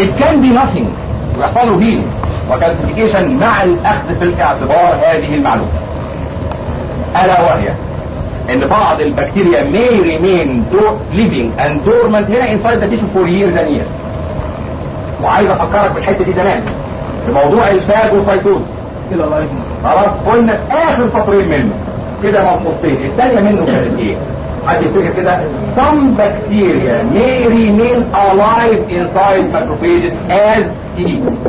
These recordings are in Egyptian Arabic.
it can be nothing ويحصل له هيلينج وكالسيفيكيشن مع الاخذ في الاعتبار هذه المعلومه الا وهي ان بعض البكتيريا may remain do- living and dormant هنا inside the tissue for years and years وعايز افكرك بالحته دي زمان في موضوع الفاجوسايتوز كده الله يهديك خلاص قلنا اخر سطرين منه كده مفصوصين الثانيه منه كانت ايه حد يفتكر كده some bacteria may remain alive inside macrophages as TB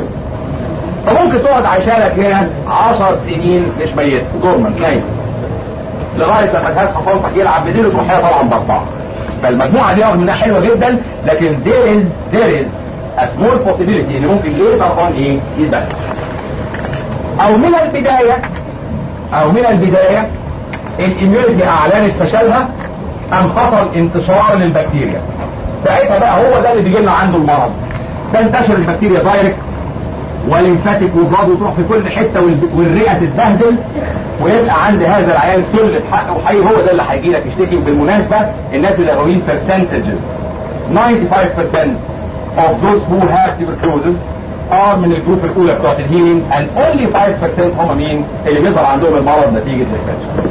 فممكن تقعد عايشالك هنا 10 سنين مش ميت دورمنت نايم لغايه لما جهاز حصلتك يلعب بديله تروح هي طبعا ضغطها فالمجموعه دي رغم انها حلوه جدا لكن there is there is a small possibility ان ممكن later on ايه يتبدل او من البداية او من البداية الاميونيتي اعلنت فشلها ام حصل انتشار للبكتيريا ساعتها بقى هو ده اللي بيجي لنا عنده المرض تنتشر البكتيريا دايركت وليمفاتيك وبلاد وتروح في كل حته والب- والرئه تتبهدل ويبقى عند هذا العيان سلة حق وحي هو ده اللي هيجي لك يشتكي وبالمناسبه الناس اللي واخدين percentages 95% of those who have tuberculosis are من الجروب الاولى بتوعت الهيلينج and only 5% هم مين اللي بيظهر عندهم المرض نتيجه الانفكشن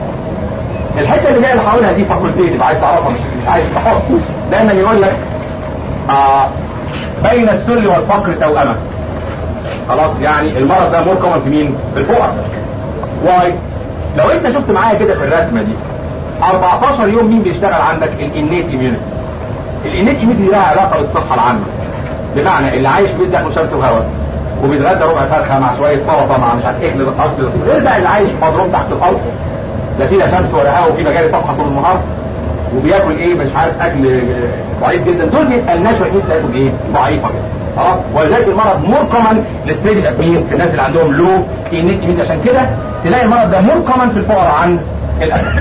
الحته اللي جايه اللي هقولها دي فاكولتيتيف عايز تعرفها مش مش عايز تحط دايما يقول لك آه بين السل والفقر توأمة خلاص يعني المرض ده مور كومن في مين؟ في الفقراء واي لو انت شفت معايا كده في الرسمه دي 14 يوم مين بيشتغل عندك الانيت اميونيتي الانيت اميونيتي لها علاقه بالصحه العامه بمعنى اللي عايش في بيت داخل شمس وهواء وبيتغدى ربع فرخه مع شويه سلطه مع مش عارف ايه اكل غير بقى اللي عايش مضروب تحت الارض لا فيها شمس ولا هواء وفي مجال طبخه طول النهار وبياكل ايه مش عارف اكل آه، ضعيف جدا دول بيبقى النشوه ايه بتاعتهم ايه ضعيفه جدا خلاص ولذلك المرض مور كومن لستيج الابنين في الناس اللي عندهم لو انيت اميونيتي عشان كده تلاقي المرض ده مور كومن في الفقراء عن الأغنياء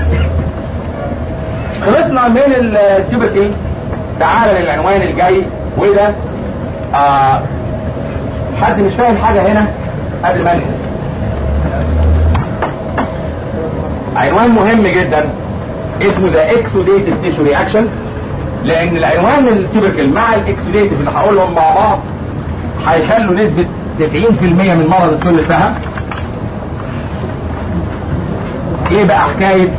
خلصنا من التيوبرتي تعال للعنوان الجاي وده آه حد مش فاهم حاجة هنا قبل ما انهي عنوان مهم جدا اسمه ذا اكسوديتيف تيشو رياكشن لان العنوان التيبركل مع الاكسوديتيف اللي هقولهم مع بعض هيخلوا نسبة 90% من مرض السل الفهم ايه بقى حكاية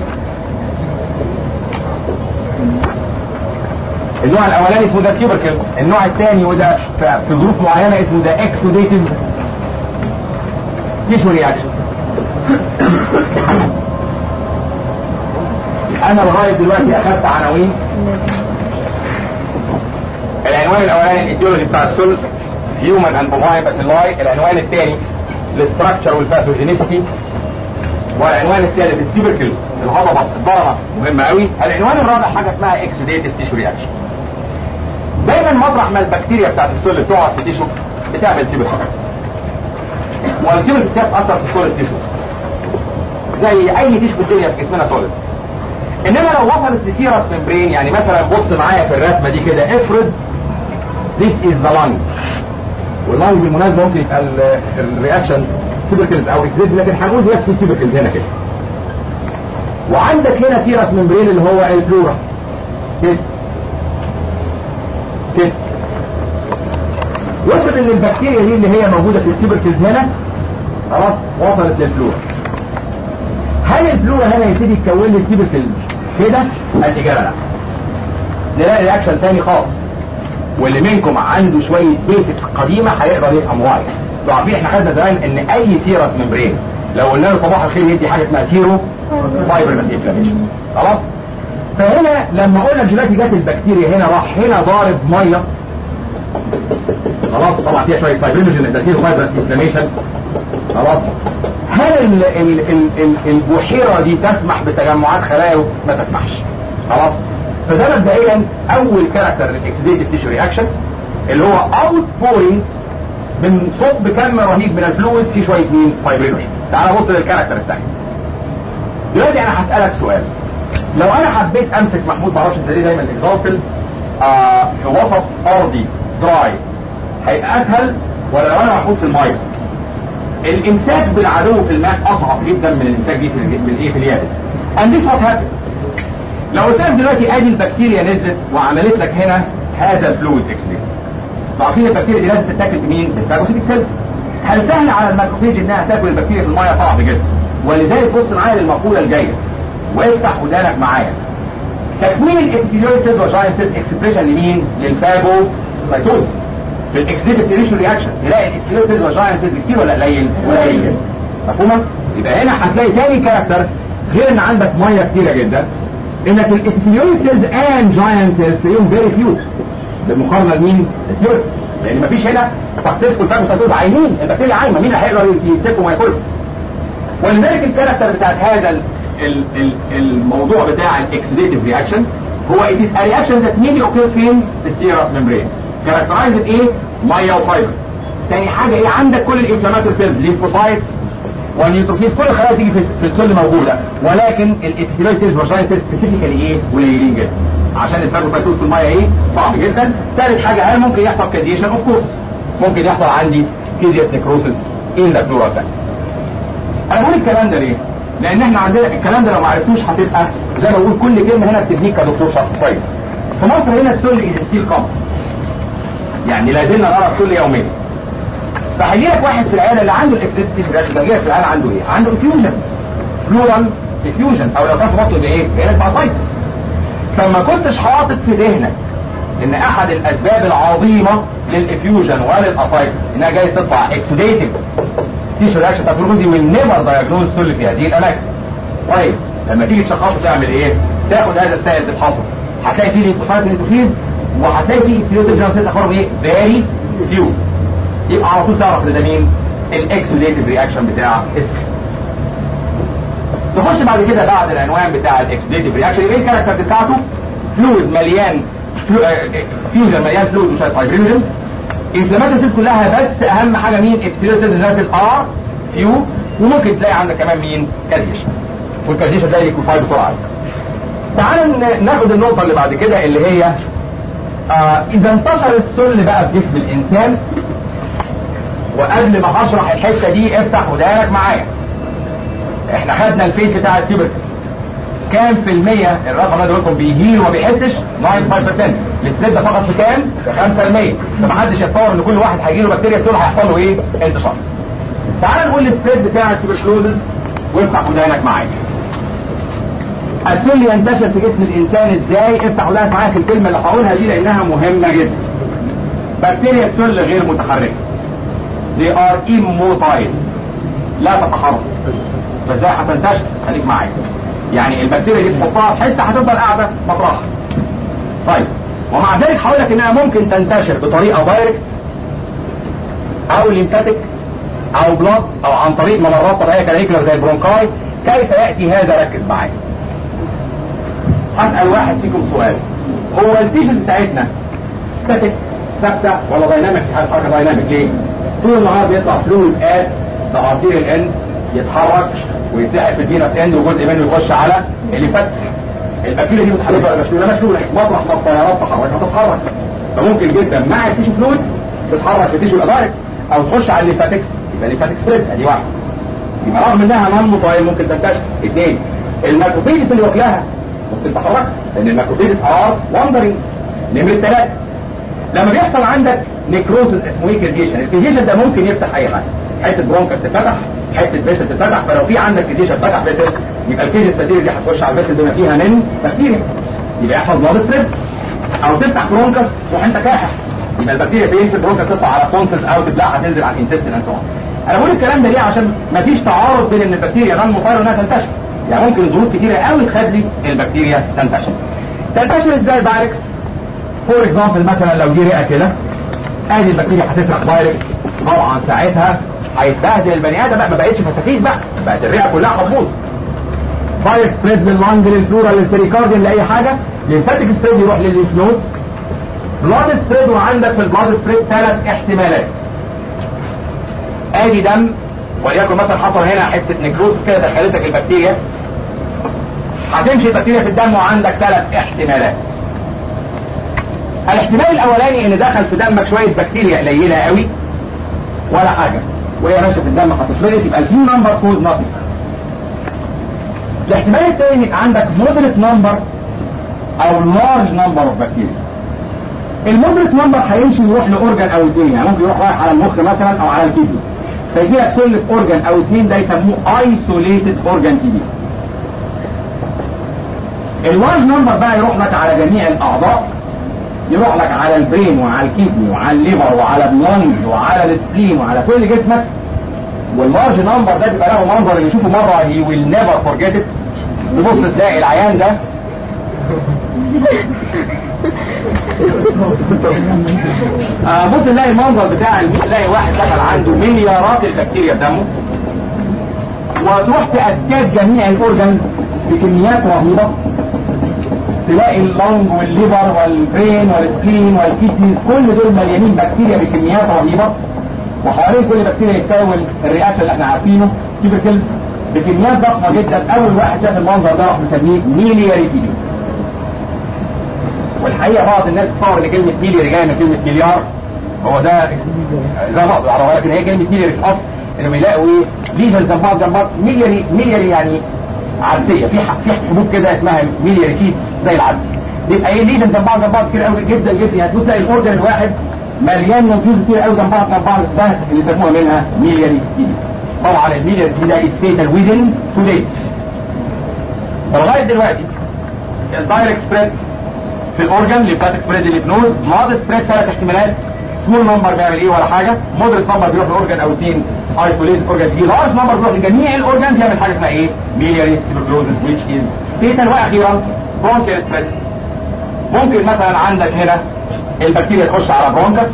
النوع الاولاني اسمه ده تيوبركل النوع الثاني وده في في ظروف معينة اسمه ده اكسوديتيف تيشو رياكشن انا لغاية دلوقتي اخدت عناوين العنوان الاولاني الايديولوجي بتاع السل هيومن اند بوماي باسيلاي العنوان الثاني الاستراكشر والباثوجينيسيتي والعنوان الثالث التيبركل الهضبه الضربه مهمه قوي العنوان الرابع حاجه اسمها اكسوديتيف تيشو رياكشن دايما مطرح ما البكتيريا بتاعت السل بتقعد في تيشو بتعمل تيبركل والتيبركل بتاثر في السوليد تيشوز زي اي تيشو في الدنيا في جسمنا سوليد انما لو وصلت لسيرس ممبرين يعني مثلا بص معايا في الرسمه دي كده افرض this is the lung واللنج بالمناسبه ممكن يبقى ال- الرياكشن تيبركلز او اكسيد لكن هنقول يكفي تيبركلز هنا كده وعندك هنا سيرس ممبرين اللي هو البلورا كده كده وصل ان البكتيريا دي اللي هي موجوده في التيبركلز هنا خلاص وصلت للبلورا هل البلورا هنا يبتدي يتكون لي التيبركلز كده؟ الإجابة لا. نلاقي رياكشن تاني خالص واللي منكم عنده شوية بيسكس قديمة هيقدر يفهم واي. انتوا عارفين احنا خدنا زمان ان اي سيرس ممبرين لو قلنا له صباح الخير يدي حاجة اسمها سيرو فايبرنس انفلاميشن خلاص؟ فهنا لما قلنا دلوقتي جت البكتيريا هنا راح هنا ضارب ميه خلاص طبعا فيها شويه فايبرينوجين ده سيرو فايبرنس انفلاميشن خلاص هل ال ال ال ال البحيرة دي تسمح بتجمعات خلايا ما تسمحش خلاص فده مبدئيا اول كاركتر للاكسيديتيف تيشو رياكشن اللي هو اوت بورينج من صب كم رهيب من الفلويد في شويه مين فايبرينوجين تعال بص للكاركتر الثاني دلوقتي انا هسالك سؤال لو انا حبيت امسك محمود معرفش انت ليه دايما اكزالتل آه في وسط ارضي دراي هيبقى اسهل ولا لو انا محمود في الميه الامساك بالعدو في الماء اصعب جدا من الامساك دي في الج- في الايه في اليابس and this what happens لو قلت لك دلوقتي ادي البكتيريا نزلت وعملت لك هنا هذا الفلويد اكسليت عارفين البكتيريا دي لازم تتاكل في مين؟ في الفاجوسيتك سيلز هل سهل على الماكروفيج انها تاكل البكتيريا في الميه صعب جدا ولذلك بص معايا للمقوله الجايه وافتح ودانك معايا تكوين الابتيليويد سيلز وجاين سيلز اكسبريشن لمين؟ للفاجوسيتوز في الاكسديتيف رياكشن تلاقي الابتيليويد سيلز وجاين سيلز كتير ولا قليل؟ قليل مفهومه؟ يبقى هنا هتلاقي تاني كاركتر غير ان عندك ميه كتيره جدا انك الابتيليويد سيلز اند جاين سيلز تلاقيهم فيري فيو بالمقارنه لمين؟ الثيوري لان مفيش هنا سكسسفول فاجوسيتوز عايمين البكتيريا عايمه مين اللي هيقدر يمسكهم وياكلهم ولذلك الكاركتر بتاعت هذا ال ال ال الموضوع بتاع الاكسديتيف رياكشن هو it is a reaction that mainly occurs فين؟ في السيرس ممبرين characterized ايه؟ ميه وفايبر تاني حاجه ايه عندك كل الانفلاماتوري سيلز ليمفوسايتس والنيوتروفيلز كل الخلايا تيجي في في السل موجوده ولكن الابيثيليويد سيلز والجاين سيلز سبيسيفيكالي ايه؟ قليلين جدا عشان الفاجوسايتوز في الميه ايه؟ صعب جدا ثالث حاجه هل ممكن يحصل كازيشن اوف كورس ممكن يحصل عندي كيزيس نيكروسيس ان ذا بلوراسايت انا بقول الكلام ده ليه؟ لان احنا عندنا الكلام ده لو ما عرفتوش هتبقى زي ما بقول كل كلمه هنا بتبنيك كدكتور شاطر كويس في مصر هنا السل از ستيل كومن يعني لا زلنا نرى السل يوميا فهيجي لك واحد في العياده اللي عنده الاكسبريس رياكشن ده في العياده عنده ايه؟ عنده افيوجن بلورال افيوجن او لو كان في بطنه بايه؟ جاي لك باسايتس فما كنتش حاطط في ذهنك ان احد الاسباب العظيمه للافيوجن وللاسايتس انها جايز تطلع اكسوديتيف تيشو رياكشن باثولوجي ويل نيفر دايجنوز سل في هذه الاماكن طيب لما تيجي تشخصه تعمل ايه؟ تاخد هذا السائل تفحصه هتلاقي فيه ليكوسايت نيتروفيز وهتلاقي فيه فيوز جرام سيت اخبارهم ايه؟ فيري فيو يبقى على طول تعرف ان ده مين؟ الاكسوديتيف رياكشن بتاع اسمه نخش بعد كده بعد العنوان بتاع الاكسوديتيف رياكشن ايه الكاركتر بتاعته؟ فلويد مليان فيوجن مليان فلويد وشويه فايبرينوجين انفلاماتوريز كلها بس اهم حاجه مين؟ ابتيليوسيز الناس الار فيو وممكن تلاقي عندك كمان مين؟ كازيشن والكازيشن ده ليكوفاي بسرعه تعال ناخد النقطه اللي بعد كده اللي هي آه اذا انتشر السل بقى في جسم الانسان وقبل ما اشرح الحته دي افتح ودانك معايا احنا خدنا الفيت بتاع التيوبر كام في المية الرقم ده لكم بيهيل وما بيحسش 95% السبريد ده فقط في كام؟ في 5% فمحدش يتصور ان كل واحد هيجي له بكتيريا سول هيحصل له ايه؟ انتشار. تعال نقول السبريد بتاع التيوبركلوزس وافتح ودانك معايا. السل ينتشر في جسم الانسان ازاي؟ افتح ودانك معايا في الكلمه اللي هقولها دي لانها مهمه جدا. بكتيريا السل غير متحركه. They are immotile. لا تتحرك. فازاي هتنتشر؟ خليك معايا. يعني البكتيريا دي تحطها في حته هتفضل قاعده مطرحها. طيب ومع ذلك هقول لك انها ممكن تنتشر بطريقه دايركت او ليمفاتيك او بلاد او عن طريق ممرات طبيعيه كالهيكلر زي البرونكاي كيف ياتي هذا ركز معايا. هسال واحد فيكم سؤال هو التيشن بتاعتنا ستاتيك ثابته ولا دايناميك حركه دايناميك ليه؟ طول النهار بيطلع فلويد اد ذا ارتيريال اند يتحرك ويتسحب في الفينس اند وجزء منه يخش على الليمفاتكس البكتيريا دي متحركه ولا مشلوله مشلوله مطرح ما الطيارات تحرك هتتحرك فممكن جدا مع التيشو فلويد تتحرك في تيشو الادارك او تخش على الليمفاتكس يبقى الليمفاتكس سبريد ادي واحده يبقى رغم انها نون موتايل ممكن تنتشر اثنين الماكروفيجز اللي واكلاها ممكن تحركها لان الماكروفيجز ار واندرنج نمره ثلاثه لما بيحصل عندك نيكروسس اسمه ايه كيزيشن الكيزيشن ده ممكن يفتح اي حاجه حته برونكس تتفتح حته فيسل تتفتح فلو في عندك كيزيشن فتح فيسل يبقى الكيزيس بكتيريا دي هتخش على الفيسل بما فيها من بكتيريا يبقى يحصل بلاد سبريد او تفتح برونكس وانت كاحح يبقى البكتيريا فين في البرونكس تطلع على تونسلز او تبلعها تنزل على الانتستين اند انا بقول الكلام ده ليه عشان مفيش تعارض بين ان البكتيريا نون مطيره انها تنتشر يعني ممكن ظروف كتيره قوي تخلي البكتيريا تنتشر تنتشر ازاي دايركت فور اكزامبل مثلا لو دي رئه كده ادي البكتيريا هتسرق دايركت طبعا ساعتها هيتبهدل البني ادم بقى ما بقتش فساتيس بقى بقت الرئه كلها حبوس دايركت سبريد لللنج للفلورا للبريكارديوم لاي حاجه ليمفاتيك سبريد يروح للليف نود بلاد سبريد وعندك في البلاد سبريد ثلاث احتمالات ادي دم وليكن مثلا حصل هنا حته نكروسس كده دخلتك البكتيريا هتمشي البكتيريا في الدم وعندك ثلاث احتمالات الاحتمال الاولاني ان دخل في دمك شويه بكتيريا قليله قوي ولا حاجه وهي ماشيه في الدم هتفرغت يبقى الفيو نمبر كوز نوتنج الاحتمال الثاني يبقى عندك مودريت نمبر او لارج نمبر اوف بكتيريا المودريت نمبر هيمشي يروح لاورجن او اثنين يعني ممكن يروح رايح على المخ مثلا او على الكدني فيجي لك سل في اورجن او اثنين ده يسموه ايسوليتد اورجن كبير اللارج نمبر بقى يروح لك على جميع الاعضاء يروح لك على البرين وعلى الكدني وعلى الليفر وعلى البلانج وعلى السبلين وعلى كل جسمك واللارج نمبر ده بيبقى له منظر اللي يشوفه مره هي ويل نيفر فورجيت ات تبص تلاقي العيان ده آه بص تلاقي المنظر بتاع تلاقي واحد دخل عنده مليارات البكتيريا في دمه وتروح تأكد جميع الاورجنز بكميات رهيبه تلاقي اللنج والليفر والبرين والسبلين والكيدنيز كل دول مليانين بكتيريا بكميات رهيبه وحوالين كل بكتيريا يتكون الرياكشن اللي احنا عارفينه تيبركلز بكميات ضخمه جدا اول واحد شاف المنظر ده راح مسميه ميلياري تيبي والحقيقه بعض الناس بتصور ان كلمه ميلياري جايه من كلمه مليار هو ده زي بعض العربية لكن هي كلمه ميلياري في الاصل انهم يلاقوا ايه ليجن جنب بعض جنب بعض ميلياري ميلياري يعني عدسيه في في حبوب كده اسمها ميلياري سيتس زي العدس بيبقى ايه ليجن جنب بعض جنب بعض كتير قوي جدا جدا يعني تبص تلاقي الاورجن الواحد مليان نوتيوز كتير قوي جنب بعض جنب بعض ده اللي يسموها منها ميلياري تيبي طبعا الميلياري تيبي ده اسفيتال ويزن تو دايز لغايه دلوقتي الدايركت سبريد في الاورجن ليمفاتيك سبريد الليبنوز ماد سبريد ثلاث احتمالات سمول نمبر بيعمل ايه ولا حاجه مودريت نمبر بيروح لاورجن او اثنين ايسوليت اورجن دي لارج نمبر بيروح لجميع الاورجنز يعمل حاجه اسمها ايه ميلياري تيبركلوزس which is فيتال واخيرا برونكيال سبريد ممكن مثلا عندك هنا البكتيريا تخش على برونكس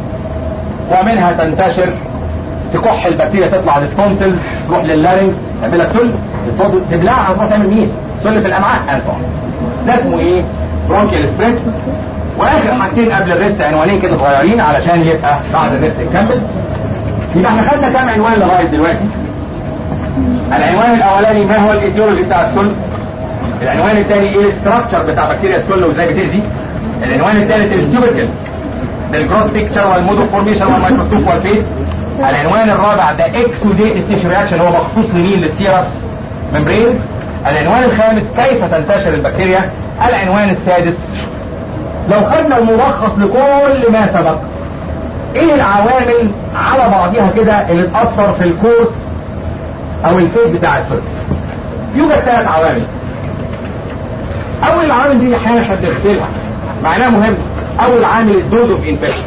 ومنها تنتشر تكح البكتيريا تطلع للتونسلز تروح لللارنكس تعمل لك سل التونسل تبلعها تروح تعمل مين؟ سل في الامعاء انسى ده اسمه ايه؟ برونكيال سبريد واخر حاجتين قبل الريست عنوانين كده صغيرين علشان يبقى بعد الريست نكمل يبقى احنا خدنا كام عنوان لغايه دلوقتي العنوان الاولاني ما هو الايديولوجي بتاع السل العنوان الثاني ايه الاستراكشر بتاع بكتيريا السل وازاي بتاذي العنوان الثالث التيوبيكل بالجروس بيكتشر والمودو فورميشن والميكروسكوب والفيت العنوان الرابع ده اكسوديتد تيشو رياكشن هو مخصوص لمين للسيرس ممبرينز العنوان الخامس كيف تنتشر البكتيريا العنوان السادس لو خدنا الملخص لكل ما سبق ايه العوامل على بعضها كده اللي تأثر في الكورس او الفيت بتاع السل يوجد ثلاث عوامل اول العوامل دي احيانا احنا بنغسلها معناها مهم اول عامل الدوز اوف انفكشن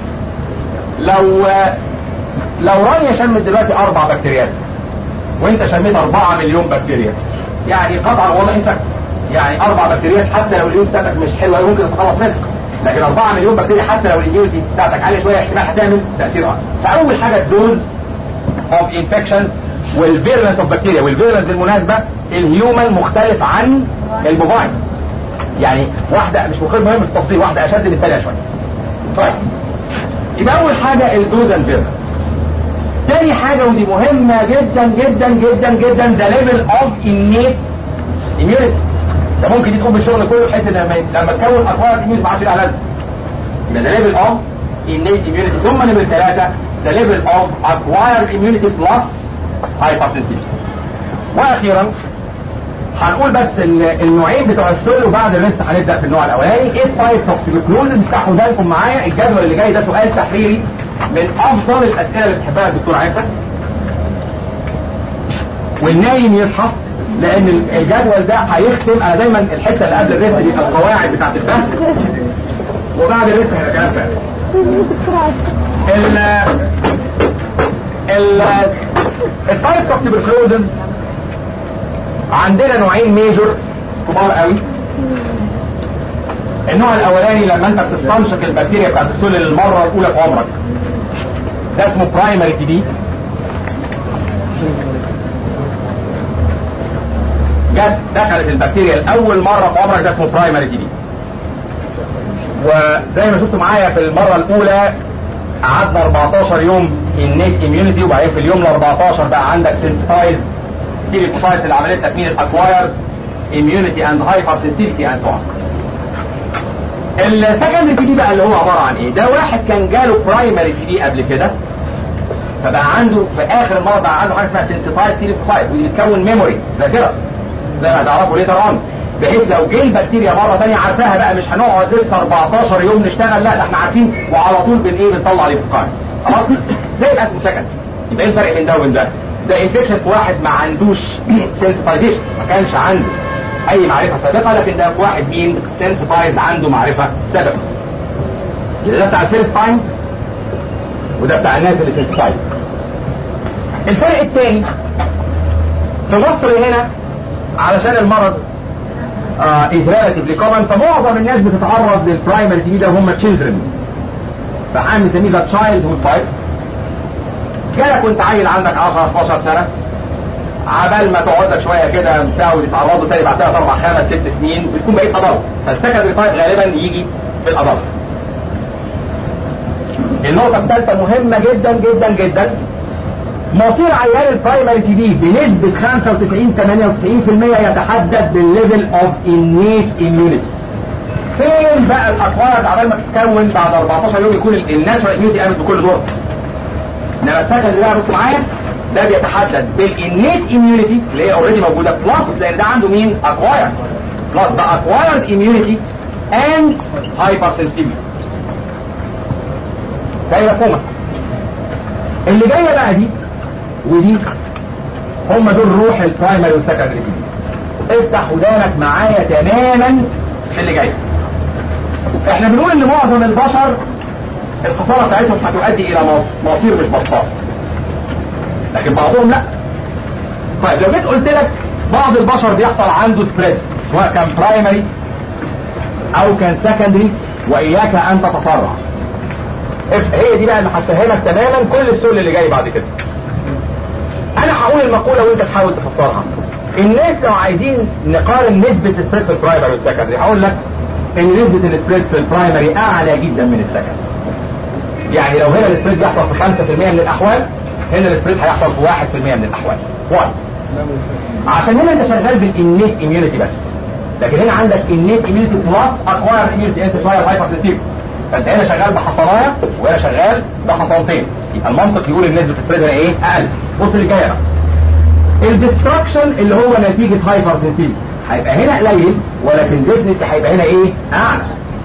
لو لو رانيا شمت دلوقتي اربع بكتيريات وانت شميت اربعة مليون بكتيريا يعني قطعا والله انت يعني اربع بكتيريات حتى لو اليوم بتاعتك مش حلوه ممكن تتخلص منها لكن 4 مليون بكتيريا حتى لو الاميونيتي بتاعتك عاليه شويه احتمال هتعمل تاثير اكتر فاول حاجه الدوز اوف انفكشنز والفيرلنس اوف بكتيريا والفيرلنس بالمناسبه الهيومن مختلف عن البوفاين يعني واحده مش مهم مهم في التفصيل واحده اشد من الثانيه شويه طيب يبقى اول حاجه الدوز اند فيرلنس تاني حاجه ودي مهمه جدا جدا جدا جدا ده ليفل اوف انيت اميونيتي ده ممكن تقوم بالشغل كله بحيث ان لما لما تكون اكوار اميونيتي ما عادش لها لازمه يبقى ده ليفل اوف innate immunity ثم نمرة ثلاثة ده ليفل اوف acquired immunity plus hypersensitivity واخيرا هنقول بس النوعين بتوع السل وبعد الريست هنبدا في النوع الاولاني ايه التايبس اوف تيبيكلوزز افتحوا بالكم معايا الجدول اللي جاي ده سؤال تحريري من افضل الاسئله اللي بتحبها الدكتور عيسى والنايم يصحى لان الجدول ده هيختم انا دايما الحته اللي قبل الريست دي القواعد بتاعت الفهم وبعد الريست هيبقى كلام فاهم ال ال التايبس اوف تيبركلوزز عندنا نوعين ميجور كبار قوي النوع الاولاني لما انت بتستنشق البكتيريا بتاعت السل للمره الاولى في عمرك ده اسمه برايمري تي بي جت دخلت البكتيريا لاول مره في عمرك ده اسمه برايمري تي بي وزي ما شفتوا معايا في المره الاولى قعدنا 14 يوم النيت اميونيتي وبعدين في اليوم ال 14 بقى عندك سنسيتايز تيليكوسايتس اللي عمليه تكميل الاكواير اميونيتي اند هايبر سنسيتيفيتي اند سو السكندري تي دي بقى اللي هو عباره عن ايه؟ ده واحد كان جاله برايمري تي دي قبل كده فبقى عنده في اخر المره بقى عنده حاجه اسمها سنسيتايز تيليكوسايت ودي بتكون ميموري ذاكره زي ما هتعرفوا ليتر اون بحيث لو جه البكتيريا مره ثانيه عارفاها بقى مش هنقعد لسه 14 يوم نشتغل لا ده احنا عارفين وعلى طول بن ايه بنطلع ليفوكاينز خلاص ده يبقى اسمه سكند يبقى ايه الفرق بين ده وبين ده؟ ده انفكشن في واحد ما عندوش سنسيتايزيشن ما كانش عنده اي معرفه سابقه لكن ده في واحد مين سنسيتايز عنده معرفه سابقه يبقى ده بتاع الفيرست تايم وده بتاع الناس اللي سنسيتايز الفرق الثاني في مصر هنا علشان المرض از ريلاتيفلي كومن فمعظم الناس بتتعرض للبرايمري تي ده هم تشيلدرن فعام نسميه ده تشايلد هود تايب جالك وانت عيل عندك 10 12 سنه عبال ما تقعد لك شويه كده تحاول تتعرضوا تاني بعد ثلاث اربع خمس ست سنين بتكون بقيت ادلت فالسكندري تايب غالبا يجي في الادلت النقطه الثالثه مهمه جدا جدا جدا مصير عيان البرايمري تي بي بنسبة 95 98% يتحدد بالليفل اوف انيت اميونيتي. فين بقى الاكوارد عبال ما تتكون بعد 14 يوم يكون الناتشرال اميونيتي قامت بكل دور. انما السكند اللي بص معايا ده بيتحدد بالانيت اميونيتي اللي هي اوريدي موجوده بلس لان ده عنده مين؟ اكوايرد. بلس ده اكوايرد اميونيتي اند هايبر سنسيتيفيتي. ده مفهومه. اللي جايه بقى دي ودي هم دول روح البرايمري والسكندري افتح ودانك معايا تماما في اللي جاي احنا بنقول ان معظم البشر الخساره بتاعتهم هتؤدي الى مصير مش بطال لكن بعضهم لا طيب لو جيت قلت لك بعض البشر بيحصل عنده سبريد سواء كان برايمري او كان سكندري واياك ان تتسرع هي دي بقى اللي هتفهمك تماما كل السؤال اللي جاي بعد كده انا هقول المقولة وانت تحاول تفسرها الناس لو عايزين نقارن نسبة السبريد في البرايمري والسكندري هقول لك ان نسبة السبريد في البرايمري اعلى جدا من السكندري يعني لو هنا السبريد بيحصل في 5% من الاحوال هنا السبريد هيحصل في 1% من الاحوال واي عشان هنا انت شغال بالانيت اميونيتي بس لكن هنا عندك انيت اميونيتي بلس اكواير اميونيتي انت شويه الهايبر سيستيم فانت هنا شغال بحصانايه وهنا شغال بحصانتين يبقى المنطق يقول ان نسبه السبريد هنا ايه اقل بص اللي جايه بقى الديستراكشن اللي هو نتيجه هايبر سيستيم هيبقى هنا قليل ولكن ديفنتلي هيبقى هنا ايه اعلى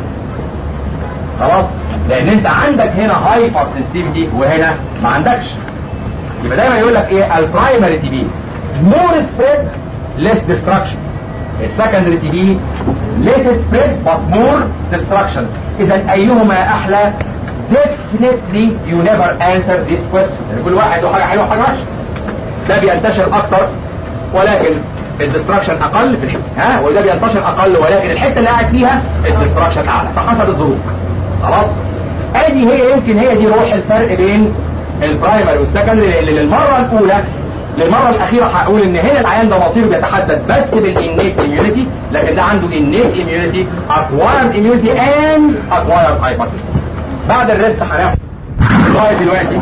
خلاص لان انت عندك هنا هايبر سيستيمتي وهنا ما عندكش يبقى دايما يقول لك ايه البرايمري تي بي مور سبريد ليس ديستراكشن السكندري تي بي less spread but more destruction اذا ايهما احلى definitely you never answer this question يعني كل واحد له حاجه حلوه وحاجه وحشه ده بينتشر اكتر ولكن الدستراكشن اقل في الحته ها وده بينتشر اقل ولكن الحته اللي قاعد فيها الدستراكشن اعلى فحسب الظروف خلاص ادي هي يمكن هي دي روح الفرق بين البرايمري والسكندري لان للمره الاولى للمره الاخيره هقول ان هنا العيان ده مصيره بيتحدد بس بالانيت اميونيتي لكن ده عنده انيت اميونيتي اكوايرد اميونيتي اند اكوايرد هايبر بعد الريست هناخد لغايه دلوقتي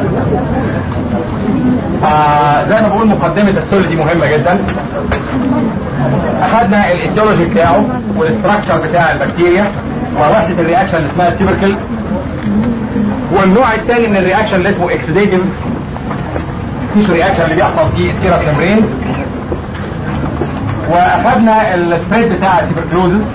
آه زي ما بقول مقدمه السول دي مهمه جدا اخذنا الايديولوجي بتاعه والاستراكشر بتاع البكتيريا ووحده الرياكشن اللي اسمها تيبركل والنوع الثاني من الرياكشن اللي اسمه اكسيديتيف مفيش رياكشن اللي بيحصل فيه سيرة ميمبرينز واخدنا السبريد بتاع التبركلوزز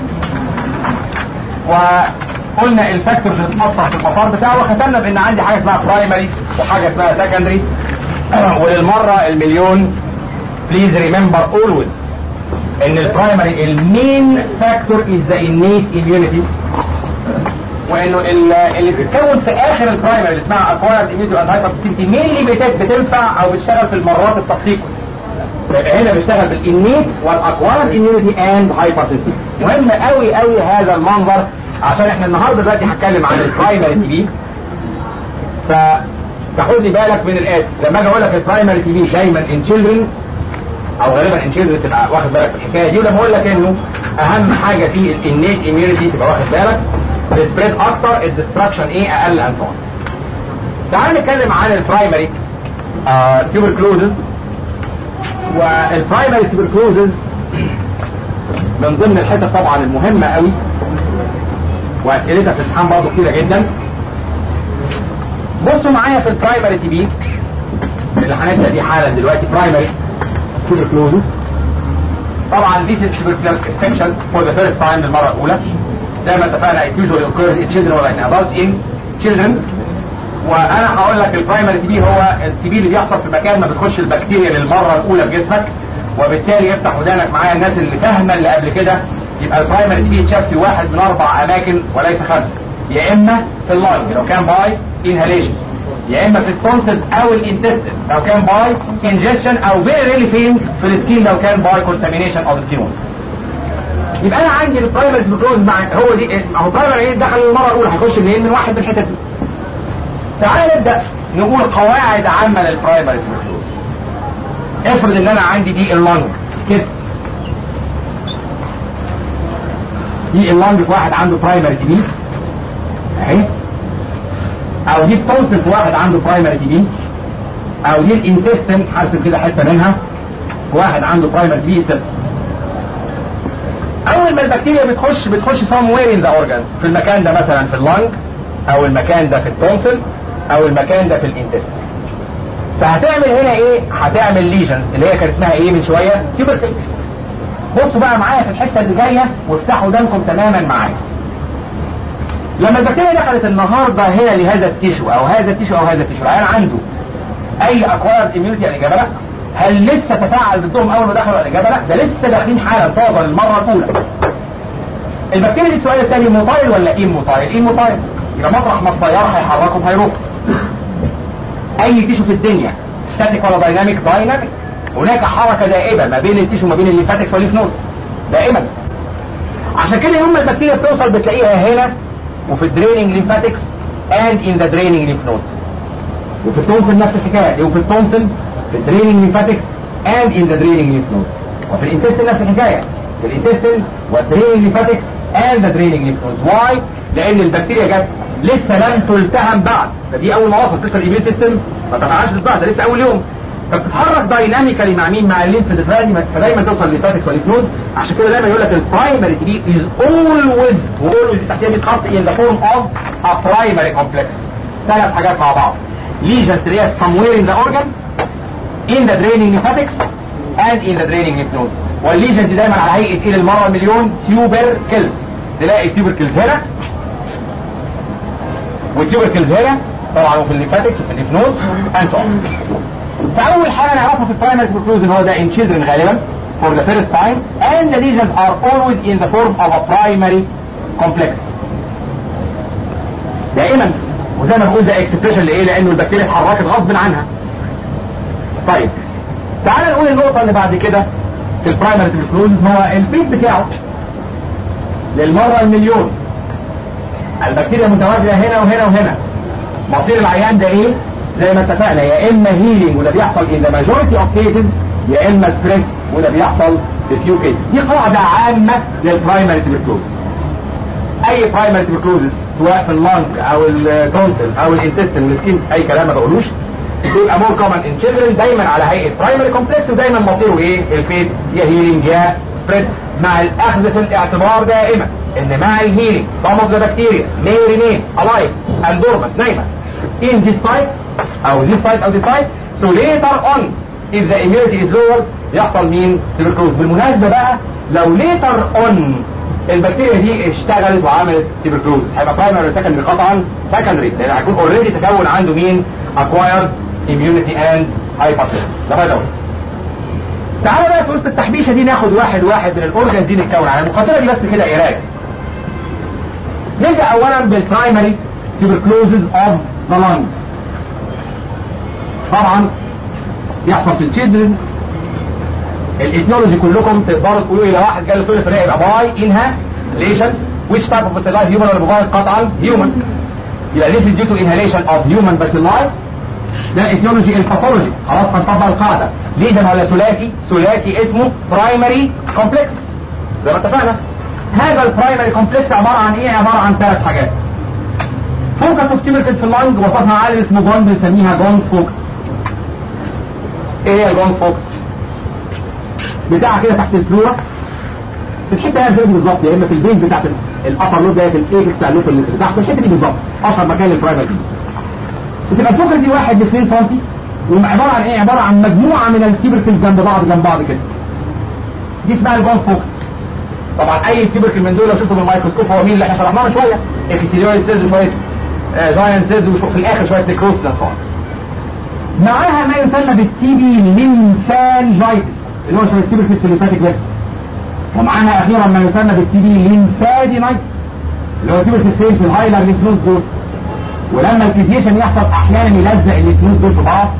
وقلنا الفاكتورز اللي بتأثر في المسار بتاعه وختمنا بان عندي حاجه اسمها برايمري وحاجه اسمها سكندري وللمره المليون بليز ريمبر اولويز ان البرايمري المين فاكتور از ذا انيت اميونيتي وانه اللي بتتكون في اخر البرايمري اللي اسمها اكوايرد اميونيتي اند هايبر سيستيمتي مين اللي بتنفع او بتشتغل في المرات السبسيكونت يبقى هنا بيشتغل بالانيت والاكوايرد اميونيتي اند هايبر سيستيم مهم قوي قوي هذا المنظر عشان احنا النهارده دلوقتي هتكلم عن البرايمري تي بي ف تاخد لي بالك من الاتي لما اجي اقول لك البرايمري تي بي دايما ان تشيلدرن او غالبا ان تشيلدرن تبقى واخد بالك من الحكايه دي ولما اقول لك انه اهم حاجه في الانيت اميونيتي تبقى واخد بالك السبريد اكتر الدستراكشن ايه اقل ان طبعا تعال نتكلم عن البرايمري تيوبركلوزز والبرايمري تيوبركلوزز من ضمن الحتت طبعا المهمه قوي واسئلتها في الامتحان برضه كتيره جدا بصوا معايا في البرايمري تي بي اللي هنبدا بيه حالا دلوقتي برايمري تيوبركلوزز طبعا this is tuberculosis infection for the first time للمره الاولى زي ما اتفقنا it usually occurs in children or in adults in children وانا هقول لك البرايمري تي بي هو التي بي اللي بيحصل في مكان ما بتخش البكتيريا للمره الاولى في جسمك وبالتالي افتح ودانك معايا الناس اللي فاهمه اللي قبل كده يبقى البرايمري تي بي يتشاف في واحد من اربع اماكن وليس خمسه يا اما في اللانج لو كان باي انهاليشن يا اما في التونسلز او الانتستين لو كان باي انجكشن او فيري ريلي فين في السكين لو كان باي كونتامينيشن اوف سكين يبقى انا عندي البرايمري تيبركلوز مع هو دي اهو البرايمري ايه دخل المره الاولى هيخش منين من واحد من الحتت دي تعال نبدا نقول قواعد عامه للبرايمري تيبركلوز افرض ان انا عندي دي اللنج كده دي اللنج في واحد عنده برايمري تي بي اهي او دي التونسل في واحد عنده برايمري تي بي او دي الانتستين هرسم كده حته منها في واحد عنده برايمري تي بي اول ما البكتيريا بتخش بتخش somewhere in the organ في المكان ده مثلا في اللنج او المكان ده في التونسل او المكان ده في الانتستين فهتعمل هنا ايه هتعمل ليجنز اللي هي كان اسمها ايه من شويه تيوبركلز بصوا بقى معايا في الحته اللي جايه وافتحوا ودانكم تماما معايا لما البكتيريا دخلت النهارده هنا لهذا التيشو او هذا التيشو او هذا التيشو العيان عنده اي اكوارد اميونيتي الاجابه لا هل لسه تفاعل ضدهم اول ما دخلوا الاجابه لا ده لسه داخلين حالا طازه للمره الاولى البكتيريا دي السؤال الثاني موتايل ولا ايه موتايل ايه موتايل يبقى مطرح ما الطياره هيحركهم هيروحوا اي تيشو في الدنيا ستاتيك ولا دايناميك دايناميك هناك حركه دائمه ما بين التيشو وما بين الليمفاتكس والليف نودز دائما عشان كده يوم ما البكتيريا بتوصل بتلاقيها هنا وفي الدريننج ليمفاتكس اند ان ذا دريننج ليف نودز وفي التونسل نفس الحكايه وفي التونسل في الدريننج ليمفاتكس اند ان ذا دريننج ليف نودز وفي الانتستين نفس الحكايه في الانتستين والدريننج ليمفاتكس اند ذا دريننج ليف نودز واي لان البكتيريا جت لسه لم تلتهم بعد ده دي اول ما وصلت لسه الايميون سيستم ما تفعلش بعد ده لسه اول يوم فبتتحرك دايناميكالي مع مين مع الليمف ديفراني فدايما توصل للفاتكس والليفنود عشان كده دايما يقول لك البرايمري تي بي از اولويز واولويز تحتها 100 خط ان ذا فورم اوف ا برايمري كومبلكس ثلاث حاجات مع بعض lesions اللي هي somewhere in the organ in the draining lymphatics and in the draining lymph nodes والليجنز دي دايما على هيئه ايه للمره المليون تيوبركلز تلاقي تيوبركلز هنا وتيوبركلز هنا طبعا وفي الليمفاتكس وفي الليف نودز اند فاول حاجه نعرفها في البرايمري تيوبركلوز ان هو ده in children غالبا for the first time and the lesions are always in the form of a primary complex دائما وزي ما بقول ده اكسبريشن لايه لانه البكتيريا اتحركت غصب عنها طيب تعال نقول النقطة اللي بعد كده في البرايمري تيوبركلوز هو الفيت بتاعه للمرة المليون البكتيريا متواجدة هنا وهنا وهنا مصير العيان ده ايه زي ما اتفقنا يا اما هيلينج وده بيحصل in the majority of cases يا اما سبريد وده بيحصل في few cases دي قاعدة عامة للبرايمري تيوبركلوز اي برايمري تيوبركلوزس سواء في اللنج او التونسل او الانتستين السكين اي كلام ما بقولوش بيبقى مور كومن ان children دايما على هيئه برايمري كومبلكس ودايما مصيره ايه الفيت يا هيلينج يا سبريد مع الاخذ في الاعتبار دائما ان مع الهيلينج some of the bacteria may remain alive and dormant نايمه in this site او this site او this site so later on if the immunity is lower يحصل مين تيبركلوز بالمناسبه بقى لو later on البكتيريا دي اشتغلت وعملت تيبركلوز هيبقى برايمري ولا سكندري قطعا سكندري لان هيكون اوريدي تكون عنده مين acquired immunity and hypertension ده بقى الاول تعالى بقى في وسط التحبيشه دي ناخد واحد واحد من الاورجنز دي نتكون على المقدمه دي بس كده قرايه نبدا اولا بالبرايمري تيبركلوزز اوف ذا لانج طبعا يحصل في التشيلدرن الايتيولوجي كلكم تقدروا تقولوا ايه لو واحد جاله طول الفريق يبقى باي انها ليشن which type of bacilli human ولا موبايل قطعا human يبقى this is due to inhalation of human bacilli ده ايتيولوجي الباثولوجي خلاص هنطبق القاعده ليجن ولا ثلاثي ثلاثي اسمه برايمري كومبلكس زي ما اتفقنا هذا البرايمري كومبلكس عباره عن ايه عباره عن ثلاث حاجات فوكس اوف تيبركلز في اللنج وصفها عالم اسمه جونز بنسميها جونز فوكس ايه هي الجونز فوكس بتاعها كده تحت الفلورا في الحته هي فين بالظبط يا اما في البيت بتاعت الابر لود ده في الايبكس بتاع اللوب اللي تحت الحته دي بالظبط اشهر مكان للبرايمري بتبقى الفوكس دي واحد ل 2 سم وعباره عن ايه عباره عن مجموعه من التيبركلز جنب بعض جنب بعض كده دي اسمها الجونز فوكس طبعا اي تيبركل من دول لو شفته بالميكروسكوب هو مين اللي احنا شرحناه من شويه اكتيريويد سيلز وشويه جاينت سيلز وفي الاخر شويه نيكروس معاها ما يسمى بالتي بي ليمفانجايتس اللي هو شويه تيبركل في الليمفاتيك بس ومعاها اخيرا ما يسمى بالتي بي ليمفادينايتس اللي هو تيبركل فين في الهايلر ليمفنود دول ولما الكيزيشن يحصل احيانا يلزق الليمفنود دول في بعض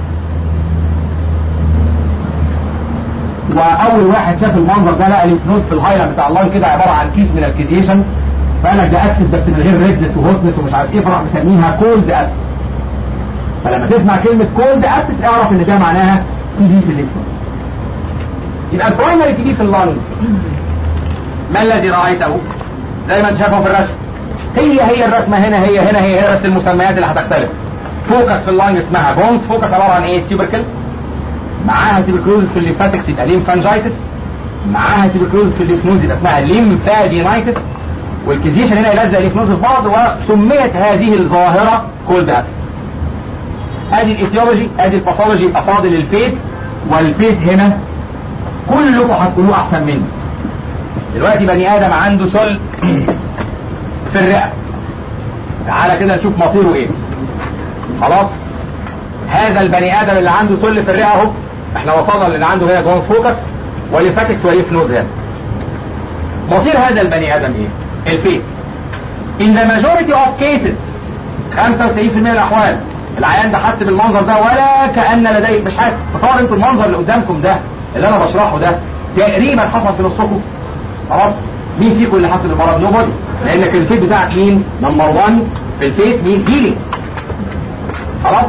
واول واحد شاف المنظر ده لقى الليمفنود في الهايلر بتاع اللان كده عباره عن كيس من الكيزيشن فقال لك ده اكسس بس من غير ريدنس وهوتنس ومش عارف ايه فراح مسميها كولد اكسس فلما تسمع كلمه كولد اكسس اعرف ان ده معناها تي بي في الليمفنود يبقى البرايمري تي بي في اللانجز ما الذي رايته زي ما انت شايفه في الرسم هي هي الرسمه هنا هي هنا هي هي بس المسميات اللي هتختلف فوكس في اللانج اسمها بونز فوكس عباره عن ايه تيوبركلز معاها تيبركلوزس في الليمفاتكس يبقى ليمفانجايتس معاها تيبركلوزس في الليمفنوز يبقى اسمها ليمفادينايتس والكيزيشن هنا يلزق الليمفنوز في بعض وسميت هذه الظاهره كولد اكس ادي الايتيولوجي ادي الباثولوجي يبقى فاضل الفيت والفيت هنا كلكم هتقولوه احسن مني دلوقتي بني ادم عنده سل في الرئه تعالى كده نشوف مصيره ايه خلاص هذا البني ادم اللي عنده سل في الرئه اهو احنا وصلنا اللي عنده هنا جونز فوكس وليفاتكس وليف نود هنا مصير هذا البني ادم ايه الفيت in the majority of cases 95% من الاحوال العيان ده حس بالمنظر ده ولا كان لديه مش حاسس تصور انتوا المنظر اللي قدامكم ده اللي انا بشرحه ده تقريبا حصل في نصكم خلاص مين فيكم اللي حصل المرض نو بودي لانك الفيت بتاعك مين نمبر 1 في الفيت مين هيلينج خلاص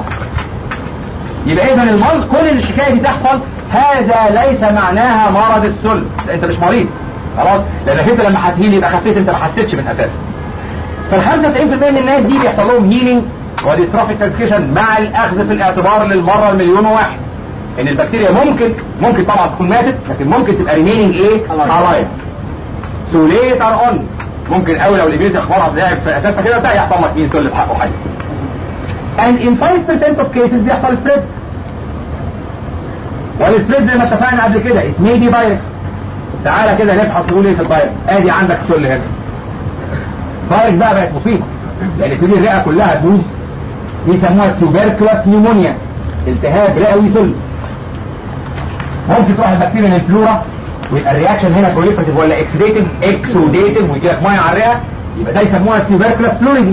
يبقى اذا المرض كل الحكايه دي تحصل هذا ليس معناها مرض السل انت مش مريض خلاص لانك انت لما هتهيل يبقى خفيت انت ما حسيتش من اساسه فال 95% من الناس دي بيحصل لهم هيلينج وديستروفيك ترانسكريشن مع الاخذ في الاعتبار للمره المليون وواحد ان البكتيريا ممكن ممكن طبعا تكون ماتت لكن ممكن تبقى ريميننج ايه الايف سو ليتر اون ممكن قوي لو الابيلتي اخبارها لعب في اساسها كده بتاع يحصل لك مين سل في حقه حاجه and in 5% of cases بيحصل سبريد والسبريد زي ما اتفقنا قبل كده it may be virus تعالى كده نبحث نقول ايه في الفيروس ادي عندك سل هنا فيروس بقى بقت مصيبه لان تبتدي الرئه كلها تبوظ يسموها تيوبركلاس نيمونيا التهاب رئوي سل ممكن تروح البكتيريا من الفلورا ويبقى الرياكشن هنا بروليفرتيف ولا اكسديتيف اكسوديتيف ويجي لك ميه على الرئه يبقى ده يسموها تيوبركلاس فلوريدي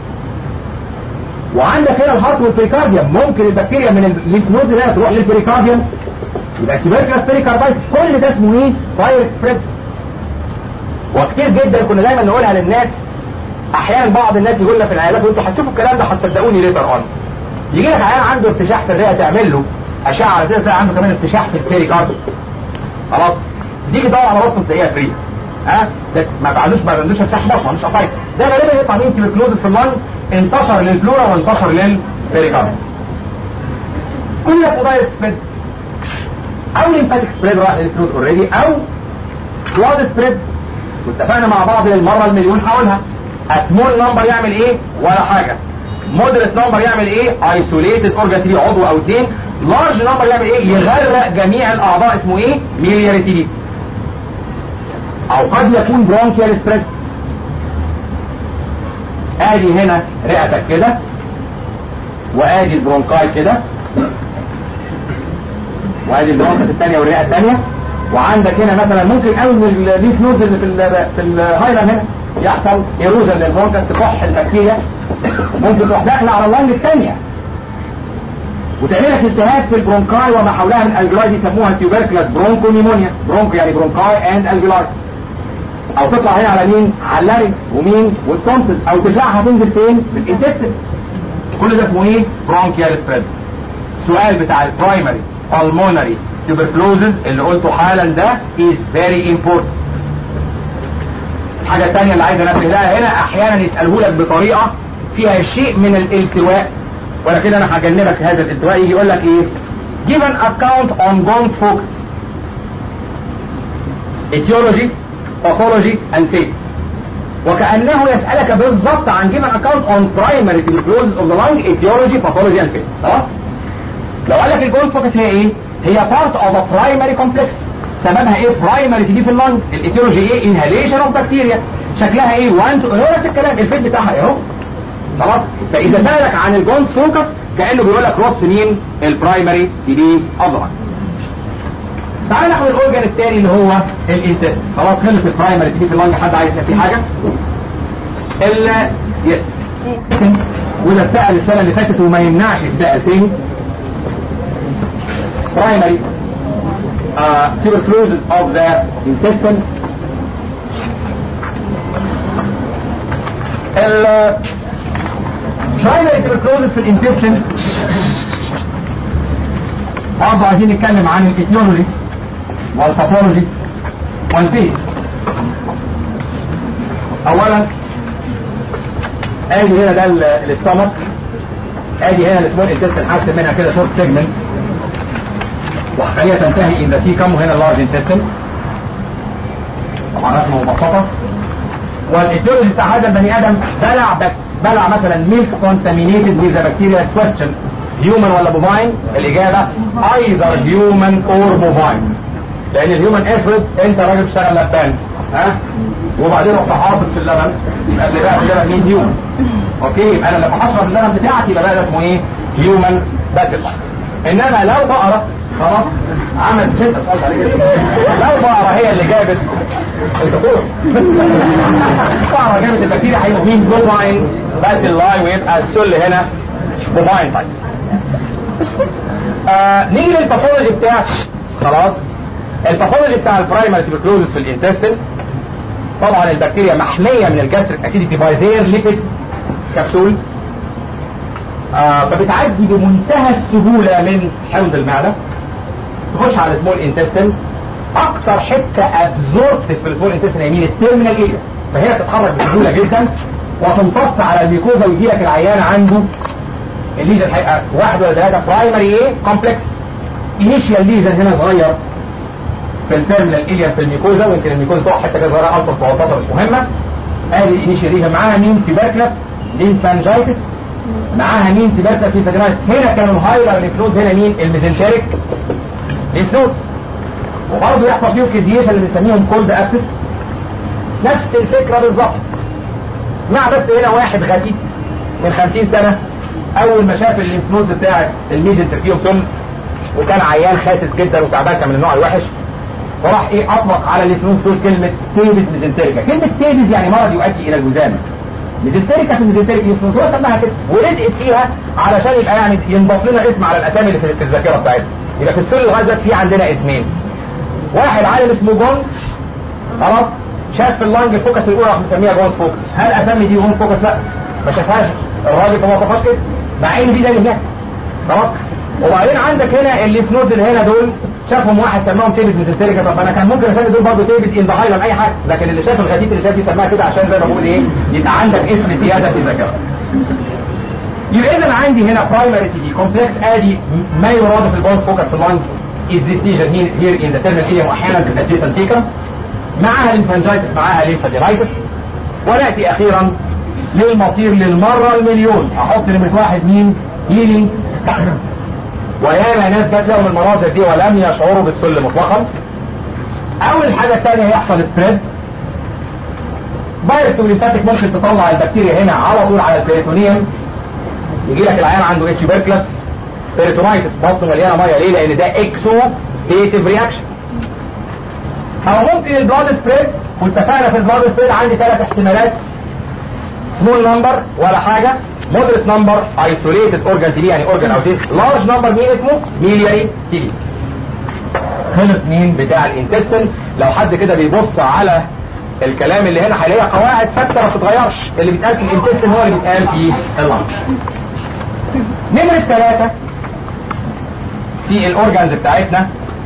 وعندك هنا الهارت والبريكارديوم ممكن البكتيريا من الليمف نود هنا تروح للبريكارديوم يبقى تيوبركلاس بريكاردايتس كل ده اسمه ايه؟ فاير سبريد وكتير جدا كنا دايما نقولها للناس احيانا بعض الناس يقول لك في العيادات وانتوا هتشوفوا الكلام ده هتصدقوني ليتر اون يجي لك عيان عنده ارتشاح في الرئه تعمل له اشعه على اساس تلاقي عنده كمان ارتشاح في البريكارديوم خلاص تيجي تدور على بطن تلاقيها فري ها ده ما بعدوش ما عندوش ارتشاح بطن ما عندوش اسايتس ده غالبا يطلع مين تيبركلوزس في اللنج انتشر للفلورا وانتشر للبريكارديوم كل ده دايركت سبريد او ليمفاتيك سبريد راح للفلويد اوريدي او بلاد سبريد واتفقنا مع بعض للمره المليون هقولها اسمول نمبر يعمل ايه ولا حاجه مودريت نمبر يعمل ايه ايسوليتد اورجان تي عضو او اثنين لارج نمبر يعمل ايه يغرق جميع الاعضاء اسمه ايه ميلياري تي او قد يكون برونكيال سبريد ادي هنا رئتك كده وادي البرونكاي كده وادي البرونكس الثانيه والرئه الثانيه وعندك هنا مثلا ممكن قوي من الليف نودز اللي في ال في الهايلم هنا يحصل ايروجن للبرونكس تكح البكتيريا ممكن تروح داخله على اللنج الثانيه وتعمل لك التهاب في البرونكاي وما حولها من الجلاي يسموها تيوبركلاس برونكو نيمونيا برونكو يعني برونكاي اند الجلاي او تطلع هنا على مين على اللارينكس ومين والتونسل او ترجعها تنزل فين في الانتستين كل ده اسمه ايه برونكيال سبريد السؤال بتاع البرايمري pulmonary tuberculosis اللي قلته حالا ده is very important الحاجة الثانية اللي عايز انبه لها هنا احيانا يسأله لك بطريقة فيها شيء من الالتواء ولكن انا هجنبك هذا الالتواء يجي يقول لك ايه give an account on Bones focus etiology pathology and fate وكأنه يسألك بالضبط عن give an account on primary tuberculosis of the lung etiology pathology and fate خلاص لو قال لك الجولد فوكس هي ايه هي part of a primary complex سببها ايه برايمري تي بي في اللنج الايتيولوجي ايه انهاليشن اوف بكتيريا شكلها ايه 1 هو نفس الكلام الفيت بتاعها اهو خلاص فاذا سالك عن الجونز فوكس كانه بيقول لك رص مين البرايمري تي بي اضرب تعال ناخد الاورجن الثاني اللي هو الانتست خلاص خلص البرايمري تي بي في اللنج حد عايز في حاجه ال يس وده اتسال السنه اللي فاتت وما يمنعش يتسال تاني primary uh, tuberculosis of the intestine ال primary tuberculosis في الانتستين برضه عايزين نتكلم عن الايتيولوجي والباثولوجي والفيت اولا ادي هنا ده الاستمك ادي هنا السمول انتستين حاسس منها كده شورت سيجمنت وخليها تنتهي ان ذا سيكم وهنا اللارج انتستين طبعا رسمه مبسطه والايتيولوجي بتاع هذا البني ادم بلع بك بلع مثلا ميلك كونتامينيتد وذ بكتيريا كويستشن هيومن ولا بوفاين الاجابه ايذر هيومن اور بوفاين لان الهيومن افرض انت راجل بتشتغل لبان ها وبعدين رحت حاطط في اللبن يبقى اللي بقى في اللبن مين هيومن اوكي يبقى انا لما هشرب اللبن بتاعتي يبقى ده اسمه ايه هيومن باسيفاي انما لو بقره خلاص عمل كده لو بقره هي اللي جابت الدكتور بقره جابت البكتيريا هيبقوا مين بوفاين باسيلاي ويبقى السل هنا بوفاين طيب آه نيجي للباثولوجي بتاع خلاص الباثولوجي بتاع البرايمري تيبركلوزس في الانتستين طبعا البكتيريا محميه من الجاستريك اسيديتي باي زير ليبيد كبسول آه فبتعدي بمنتهى السهوله من حوض المعده تخش على السمول انتستين اكتر حته ابزوربت في السمول انتستين يمين التيرمينال اريا فهي بتتحرك بسهوله جدا وتمتص على الميكوزا ويجي لك العيان عنده الليجن هيبقى واحد ولا ثلاثه برايمري ايه كومبلكس انيشيال ليجن هنا صغير في التيرمينال اريا في الميكوزا ويمكن الميكوزا تقع حته كده صغيره الطف صغيره مش مهمه ادي الانيشيال ليجن معاها مين تيبركلس لينفانجايتس معاها مين تيبركلس لينفانجايتس هنا كانوا الهايلر ليفلود هنا مين الميزنتريك ليفلود وبرضه يحصل فيهم كيزيشن اللي بنسميهم كولد ابسس نفس الفكره بالظبط مع بس هنا واحد غتيت من 50 سنه اول ما شاف الليمفنود بتاع الميزنتر فيهم سم وكان عيان خاسس جدا وتعبان كان من النوع الوحش فراح ايه اطلق على الليمفنود دول كلمه تيبس ميزنتريكا كلمه تيبس يعني مرض يؤدي الى الجذام ميزنتريكا في الميزنتريك ليمفنود هو سماها كده ولزقت فيها علشان يبقى يعني ينضاف لنا اسم على الاسامي اللي في الذاكره بتاعتنا يبقى في السر لغايه دلوقتي في عندنا اسمين واحد عالم اسمه جون خلاص شاف في اللنج الفوكس الاولى راح مسميها جونز فوكس هل الاسامي دي جونز فوكس لا ما شافهاش الراجل ما وصفهاش كده مع ان دي ده هناك خلاص وبعدين عندك هنا الليف نود اللي هنا دول شافهم واحد سماهم تيبس ميزنتريكا طب انا كان ممكن اسمي دول برضه تيبس ان ذا اي حاجه لكن اللي شاف الغتيت اللي شاف دي سماها كده عشان زي ما بقول ايه يبقى عندك اسم زياده في الذاكره يبقى اذا عندي هنا برايمري تي دي كومبلكس ادي ما يراد في البونز فوكس في اللانج is this lesion here, here in the terminal area واحيانا في الادجيسنت تيكا معاها ليمفانجايتس معاها ليمفادينايتس وناتي اخيرا للمصير للمره المليون احط نمره واحد مين؟ هيلينج وياما ناس جات لهم المناظر دي ولم يشعروا بالسل مطلقا اول حاجه الثانيه هيحصل سبريد فيروس ليمفاتيك ممكن تطلع البكتيريا هنا على طول على البريتونيوم يجي لك العيان عنده اتش بيركلس بيريتونايتس بطنه مليانه ميه ليه؟ لان ده اكسو هيتيف رياكشن او ممكن البلاد سبريد واتفقنا في البلاد سبريد عندي ثلاث احتمالات سمول نمبر ولا حاجه مودريت نمبر ايسوليتد اورجان تي يعني اورجان او تي لارج نمبر مين اسمه؟ ميلياري تي خلص مين بتاع الانتستين لو حد كده بيبص على الكلام اللي هنا هيلاقي قواعد ثابته ما بتتغيرش اللي بيتقال في الانتستين هو اللي بيتقال في اللنج نمرة ثلاثة في الاورجانز بتاعتنا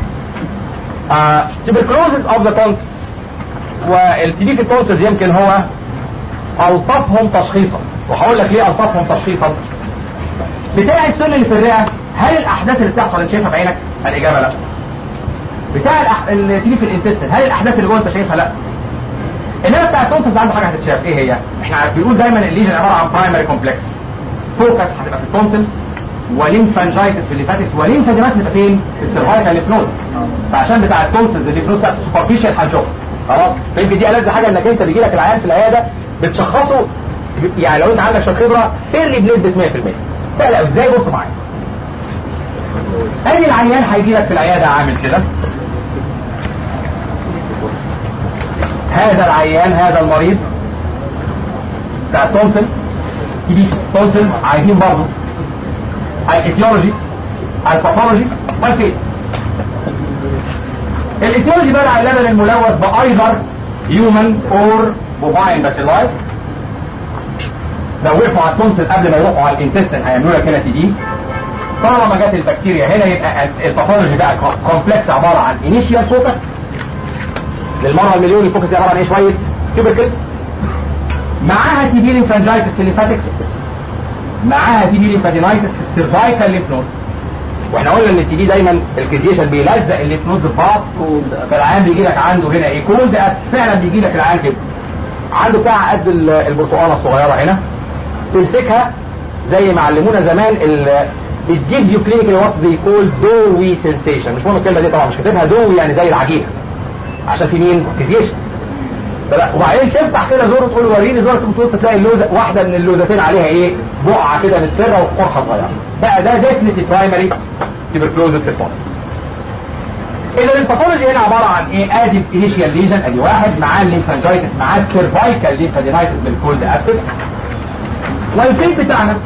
تبركلوزز اوف ذا تونسلز والتي في التونسلز يمكن هو الطفهم تشخيصا وهقول لك ليه الطفهم تشخيصا بتاع السن اللي في الرئه هل الاحداث اللي بتحصل انت شايفها بعينك؟ الاجابه لا بتاع الأح... اللي تيجي في الانتستين هل الاحداث اللي جوه انت شايفها لا انما بتاع التونسلز عنده حاجه هتتشاف ايه هي؟ احنا بنقول دايما الليجن عباره عن برايمري كومبلكس فوكس هتبقى في التونسل وليمفانجايتس في الليفاتكس وليمفادينايتس تبقى فين؟ في السيرفايكال ليف نود فعشان بتاع التونسز الليف نود سوبرفيشال هنشوفها خلاص فيمكن دي ألذ حاجه انك انت بيجي لك العيان في العياده بتشخصه يعني لو انت عندك شويه خبره فيرلي بنسبه 100% سهل قوي ازاي بص معايا ادي العيان هيجي لك في العياده عامل كده هذا العيان هذا المريض بتاع التونسل تيجي تونسل عايزين برضه الايتيولوجي الباثولوجي والفيت الايتيولوجي بقى على اللبن الملوث بايذر هيومن اور بوفاين باسيلاي لو وقفوا على التونسل قبل ما يروحوا على الانتستين هيعملوا لك هنا تي دي طالما جت البكتيريا هنا يبقى الباثولوجي بقى كومبلكس عباره عن انيشيال فوكس للمره المليون الفوكس عباره عن ايه شويه تيوبركلز معاها تي دي ليمفانجايتس في الليمفاتكس معاها تي دي ليمفادينايتس في السيرفايكال ليف نود واحنا قلنا ان التي دي دايما الكيزيشن بيلزق الليف نود في بعض فالعيان بيجي لك عنده هنا ايه كولد فعلا بيجي لك العيان كده عنده بتاع قد البرتقاله الصغيره هنا تمسكها زي ما علمونا زمان ال it gives you clinically what they call doughy sensation مش مهم الكلمه دي طبعا مش كاتبها doughy يعني زي العجينه عشان في مين؟ كيزيشن وبعدين تفتح كده زور تقول وريني زور تبص تلاقي اللوزه واحده من اللوزتين عليها ايه؟ بقعه كده مصفره وقرحه صغيره. بقى ده ديفنتلي برايمري تيبركلوزس في البوست. اذا الباثولوجي هنا عباره عن ايه؟ ادي الانيشيال ليجن ادي واحد معاه الليمفانجايتس معاه السيرفايكال ليمفادينايتس بالكولد ابسس. والفيل بتاعنا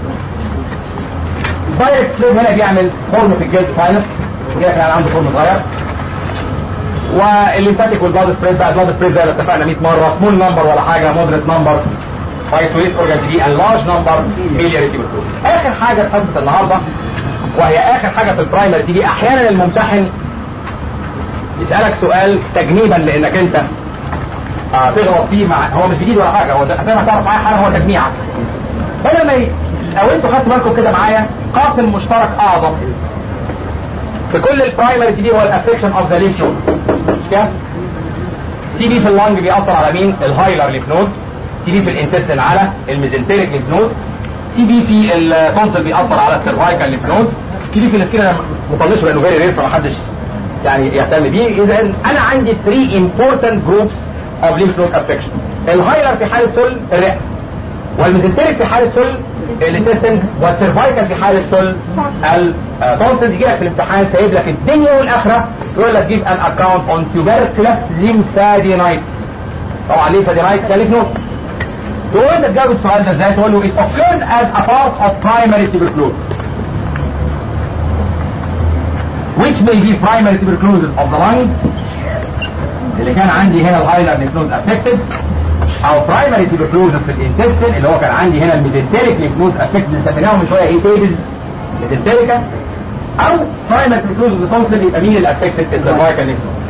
دايركت فليم هنا بيعمل خرم في الجلد ساينس وكده كان عنده خرم صغير والليمفاتيك والبلاد سبريد بقى البلاد سبريد زي ما اتفقنا 100 مره سمول نمبر ولا حاجه مودريت نمبر فايسويت اورجان دي ان لارج نمبر ميلياريتي بالكروز اخر حاجه في حصه النهارده وهي اخر حاجه في البرايمري تيجي احيانا الممتحن يسالك سؤال تجنيبا لانك انت آه تغلط فيه مع هو مش جديد ولا حاجه هو زي ما تعرف معايا حاجه هو تجميعك بدل ما ي... لو انتوا خدتوا بالكم كده معايا قاسم مشترك اعظم في كل البرايمري تي بي هو الافكشن اوف ذا ليف نودز مش كده؟ تي بي في اللنج بيأثر على مين؟ الهايلر ليف نودز تي بي في الانتستين على الميزنتريك ليف نودز تي بي في التونسل بيأثر على السيرفايكال ليف نودز تي بي في السكين انا مطنشه لانه فيري رير فمحدش يعني يهتم بيه اذا انا عندي 3 important groups of lymph node affection الهايلر في حاله سل الرئه والميزنتريك في حاله سل الانتستين والسيرفايكال في حاله سل التونسل يجي لك في الامتحان سايب لك الدنيا والاخره يقول لك جيب ان اكونت اون tuberculous lymphadenitis طبعا lymphadenitis يعني lymph nodes تقول انت تجاوب السؤال ده ازاي تقول له it occurred as a part of primary tuberculosis which may be primary tuberculosis of the lung اللي كان عندي هنا الهايلر lymph node affected او برايمري tuberculosis في الانتستين اللي هو كان عندي هنا الميزنتريك lymph node affected اللي سميناهم من شويه ايه تيبز ميزنتريكا او برايمري tuberculosis tonsil يبقى مين اللي affected السيرفايكال lymph node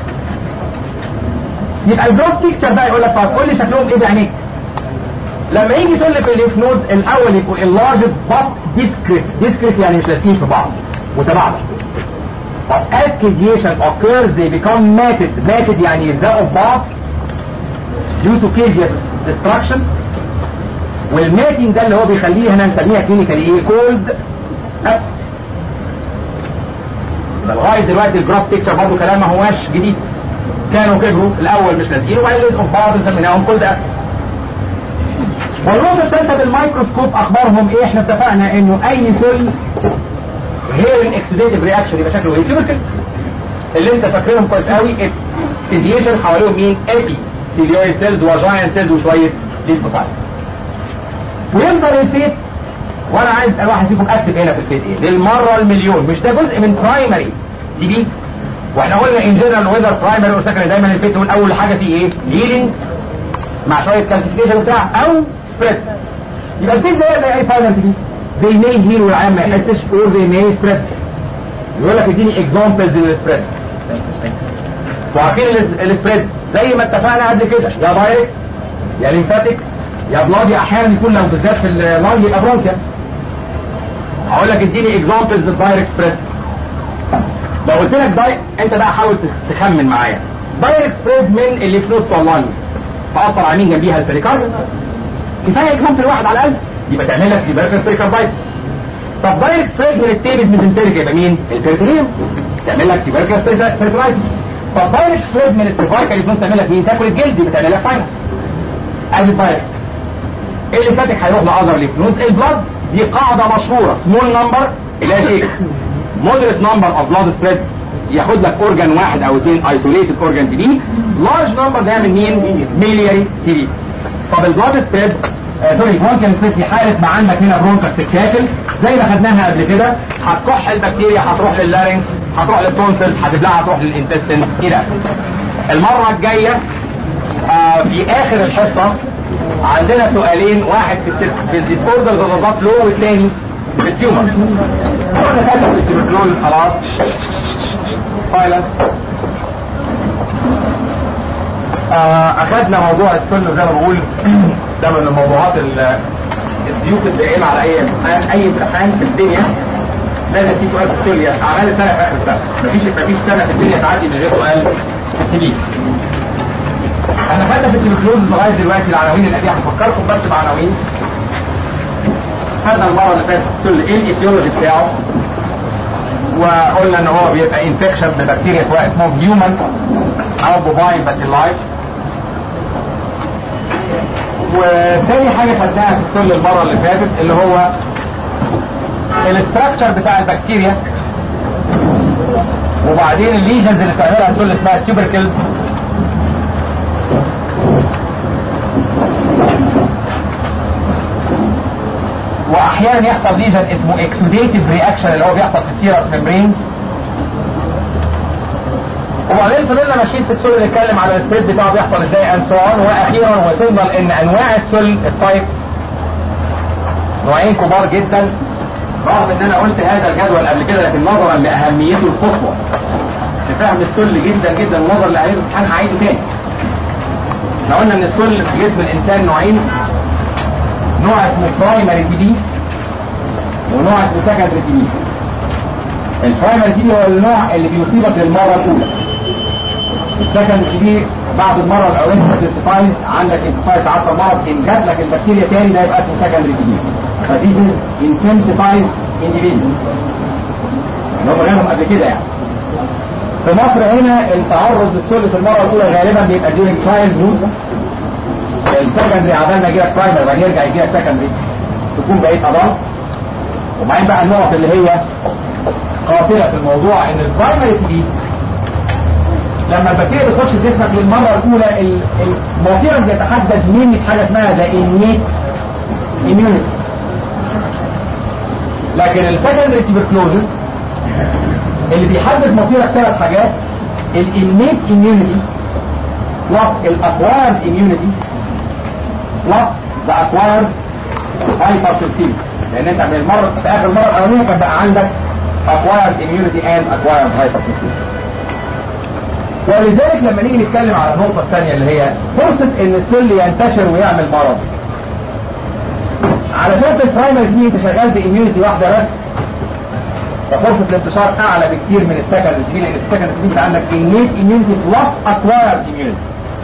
يبقى الجروس بيكتشر بقى يقول لك طب قول لي شكلهم ايه بعينيك لما يجي يقول لي في الليف نود الاول يبقوا enlarged but discrete discrete يعني مش لازقين في بعض متباعده But as caseation occurs they become matted matted يعني يلزقوا في بعض due to caseous destruction والماتين ده اللي هو بيخليه هنا نسميها كلينيكالي ايه كولد ابس لغايه دلوقتي الجراس بيكتشر برضه كلام ما هواش جديد كانوا كبروا الاول مش لازقين وبعدين لزقوا في بعض سميناهم كولد ابس والنقطه الثالثه بالميكروسكوب اخبارهم ايه احنا اتفقنا انه اي سيل غير الاكسيديتيف رياكشن يبقى شكله ايه تيوبركلز اللي انت فاكرهم كويس قوي فيزيشن حواليهم مين ابي تيليويد سيلز وجاين سيلز وشويه ليمفوسايت ويفضل الفيت وانا عايز اسال واحد فيكم اكتب هنا في الفيت ايه للمره المليون مش ده جزء من برايمري تي بي واحنا قلنا ان جنرال ويذر برايمري وسكندري دايما الفيت نقول اول حاجه فيه ايه هيلينج مع شويه كالسيفيكيشن بتاع او سبريد يبقى الفيت زي زي اي برايمري تي بي they may heal والعيان ما يحسش or they may spread يقول لك اديني examples للسبريد وعارفين السبريد زي ما اتفقنا قبل كده يا دايركت يا ليمفاتيك يا بلادي احيانا يكون لو بالذات في اللانج يبقى برونكيا هقول لك اديني اكزامبلز للدايركت سبريد لو قلت لك داي انت بقى حاول تخمن معايا دايركت سبريد من اللي في نص اللانج تاثر على مين جنبيها البريكارد كفايه اكزامبل واحد على الاقل يبقى تعمل لك تيبركلس بريكاردايتس طب دايركت سبريد من التيبس ميزنتريك يبقى مين؟ البريتريوم تعمل لك تيبركلس بيرترايتس طب دايركت سبريد من السيرفايكال يكون تعمل لك مين؟ تاكل الجلد يبقى تعمل لك ساينس ادي الدايركت اللي فاتك هيروح لاذر ليف نود البلاد دي قاعده مشهوره سمول نمبر لا شيء مودريت نمبر اوف بلاد سبريد ياخد لك اورجان واحد او اثنين ايسوليتد اورجان تي بي لارج نمبر ده من مين؟ ميلياري تي بي طب البلاد سبريد آه سوري ممكن سبريد في حاله ما عندك هنا برونكس تتاكل زي ما خدناها قبل كده هتكح البكتيريا هتروح لللارنكس هتروح للتونسلز هتبلعها هتروح للانتستين كده المره الجايه آه في اخر الحصه عندنا سؤالين واحد في السير في الديسبوردرز اوف لو والثاني في التيومرز قلنا فاتح في التيوبركلوز خلاص سايلنس آه اخذنا موضوع السن زي ما بقول ده من الموضوعات الضيوف الدائمه على اي امتحان اي امتحان في الدنيا لازم في سؤال في السوريا اعمال السنه في اخر السنه مفيش مفيش سنه في الدنيا تعدي من غير سؤال في التبيك احنا خدنا في التلفزيون لغايه دلوقتي العناوين القديمه هفكركم بس بعناوين خدنا المره اللي فاتت السل ايه الايسيولوجي بتاعه وقلنا ان هو بيبقى انفكشن ببكتيريا سواء اسمهم هيومن او بوفاين باسيلاي وتاني حاجه خدناها في السل المره اللي فاتت اللي هو الاستراكشر بتاع البكتيريا وبعدين الليجنز اللي بتعملها السل اسمها تيوبركلز واحيانا يحصل ليجن اسمه اكسوديتيف رياكشن اللي هو بيحصل في السيرس ميمبرينز وبعدين فضلنا ماشيين في السل نتكلم على السبريد بتاعه بيحصل ازاي اند سو اون واخيرا وصلنا لان انواع السل التايبس نوعين كبار جدا رغم ان انا قلت هذا الجدول قبل كده لكن نظرا لاهميته القصوى لفهم السل جدا جدا ونظرا لاهميته الامتحان هعيده تاني احنا قلنا ان السل في جسم الانسان نوعين نوع اسمه برايمري تي بي ونوع اسمه سكندري تي بي البرايمري تي بي هو النوع اللي بيصيبك للمره الاولى السكندري تي بي بعد المره الاولانيه انتسيفايز عندك انتسيفايز تعطل مرض ان جات لك البكتيريا تاني ده يبقى اسمه سكندري تي بي فدي انتنسيفايز انديفيدوال اللي هم جالهم قبل كده يعني في مصر هنا التعرض للسل في المره الاولى غالبا بيبقى ديورنج تشايلد هود السكندري عبال ما يجي لك برايمري وبعدين يرجع يجي لك سكندري تكون بقيت ادلت وبعدين بقى النقط اللي هي قاتله في الموضوع ان البرايمري تي لما البكتيريا بتخش في جسمك للمره الاولى مصيرك بيتحدد من حاجه اسمها ذا انيت immunity لكن السكندري تيبركلوزس اللي بيحدد مصيرك ثلاث حاجات الانيت immunity بلس الاكوارد immunity بلس ذا اكوارد هايبرسنسيف لان انت من المره في اخر مره الاولانيه كان بقى عندك acquired immunity and acquired hypersensitivity ولذلك لما نيجي نتكلم على النقطة الثانية اللي هي فرصة ان السل ينتشر ويعمل مرض علشان في البرايمري دي انت شغال باميونيتي واحدة بس ففرصة الانتشار اعلى بكتير من السكند دي لان السكند دي انت عندك innate immunity plus acquired immunity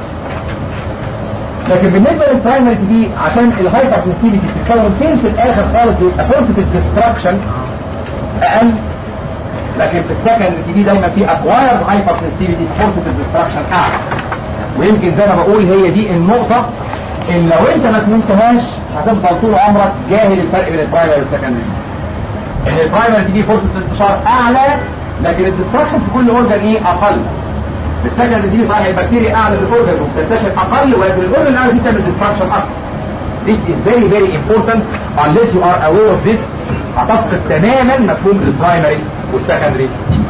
لكن بالنسبة للبرايمري دي عشان الهايبر سنسيتيفيتي بتتكون فين في الاخر خالص بيبقى فرصة الديستراكشن اقل لكن في السكند دي دايما في اكوايرد هايبر سنسيتيفيتي فرصة الديستراكشن اعلى ويمكن زي ما بقول هي دي النقطة ان لو انت ما فهمتهاش هتفضل طول عمرك جاهل الفرق بين البرايمري والسكندري ان البرايمري دي فرصة الانتشار اعلى لكن الديستراكشن في كل اورجان ايه اقل السكندري دي صحيح البكتيريا اعلى في الاورجان وبتنتشر اقل ولكن الاورجان الاعلى دي تعمل ديستراكشن اكتر This is very very important unless you are aware of this هتفقد تماما مفهوم البرايمري والسكندري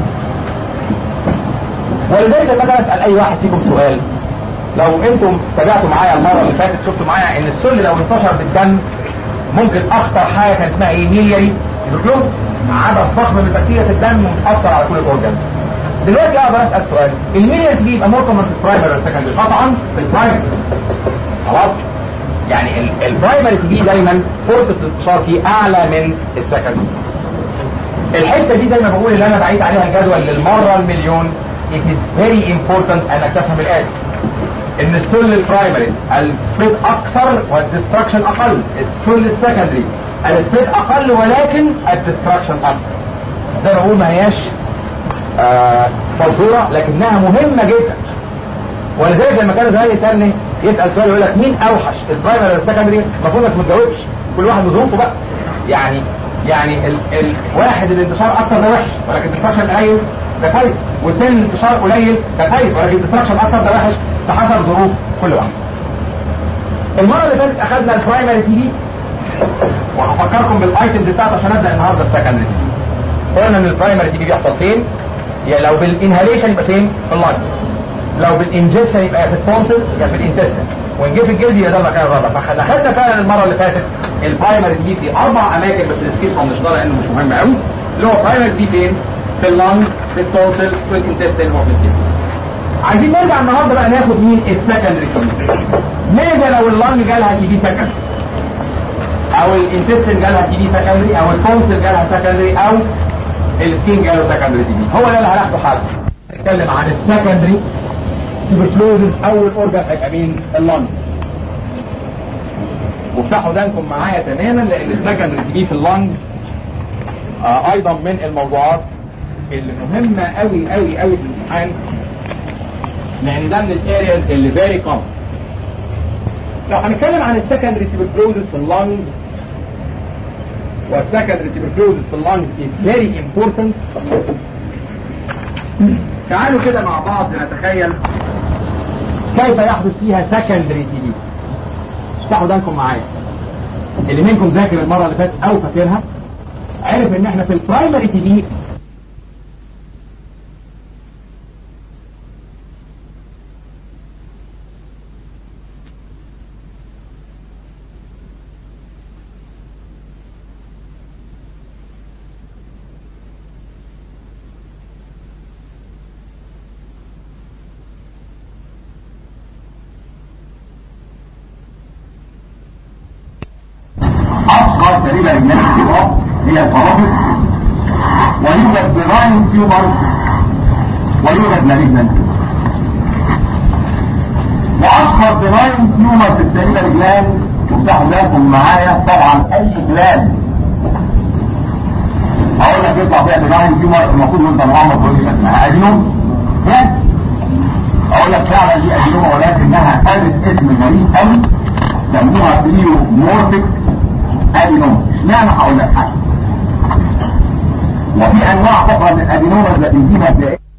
ولذلك لما انا اسال اي واحد فيكم سؤال لو انتم تابعتوا معايا المره اللي فاتت شفتوا معايا ان السل لو انتشر بالدم ممكن اخطر حاجه كان اسمها ايه ميلياري بيكلوز عدد ضخم من البكتيريا في الدم مؤثر على كل الاورجانز دلوقتي اقدر اسال سؤال الميلياري دي يبقى مرتبط في البرايمري والسكندري طبعا في البرايمري خلاص يعني البرايمري دي دايما فرصه الانتشار فيه اعلى من السكندري الحته دي زي ما بقول اللي انا بعيد عليها الجدول للمره المليون it is very important انك تفهم الاتي ان السل البرايمري السبريد اكثر والديستراكشن اقل السل السكندري السبيد اقل ولكن الدستراكشن اكتر زي ما بقول ما هياش آه فزوره لكنها مهمه جدا ولذلك لما كانوا زمان يسالني يسال سؤال يقول لك مين اوحش البرايمري ولا السكندري المفروض انك ما تجاوبش كل واحد بظروفه بقى يعني يعني ال الواحد الانتشار اكتر ده وحش ولكن الدستراكشن قليل ده كويس والثاني الانتشار قليل ده كويس ولكن الدستراكشن اكتر ده وحش بحسب ظروف كل واحد المره اللي فاتت اخذنا البرايمري تي بي وهفكركم بالايتمز بتاعته عشان ابدا النهارده السكندري تي بي قلنا ان البرايمري تي بي بيحصل فين يعني لو بالانهاليشن يبقى فين في اللنج لو بالانجكشن يبقى في التونسل يبقى في الانتستين وان جه في الجلد يبقى ده المكان الرابع فاحنا خدنا فعلا المره اللي فاتت البرايمري دي في اربع اماكن بس السكيل مش لانه مش مهم قوي اللي هو برايمري دي فين في اللنجز في التونسل في الانتستين وفي السكين عايزين نرجع النهارده بقى ناخد مين السكندري كوميونيكيشن ماذا لو اللنج جالها تي بي سكندري او الانتستين جالها تي بي سكندري او التونسل جالها سكندري او السكين جاله سكندري تي بي هو ده اللي هناخده حاجه نتكلم عن السكندري تبركلوزز اول اورجان هيبقى مين اللنج وافتحوا ودانكم معايا تماما لان السكندري تي بي في اللنجز آه ايضا من الموضوعات اللي مهمه قوي قوي قوي في الامتحان لان ده من الارياز اللي فيري كومن لو هنتكلم عن السكندري تبركلوزز في اللنجز والسكندري تبركلوزز في اللنجز is very important تعالوا كده مع بعض نتخيل كيف يحدث فيها سكندري تي بي افتحوا دانكم معايا اللي منكم ذاكر المره اللي فاتت او فاكرها عرف ان احنا في البرايمري تي بي أصغر تقريبا من الانتقاء هي الفرافق ويوجد براين تيومر ويوجد مالجنان وأصغر براين تيومر في السليلة جلاند وافتحوا بالكم معايا طبعا أي جلاند أقول لك يطلع فيها براين تيومر المفروض وأنت مغمض تقول لي اسمها أدينوم أقول لك فعلا دي أدينوم ولكنها خدت اسم غريب قوي سموها بليو مورفيك ادينوم اشمعنى هقول لك حاجه وفي انواع اخرى من الادينوما التي فيها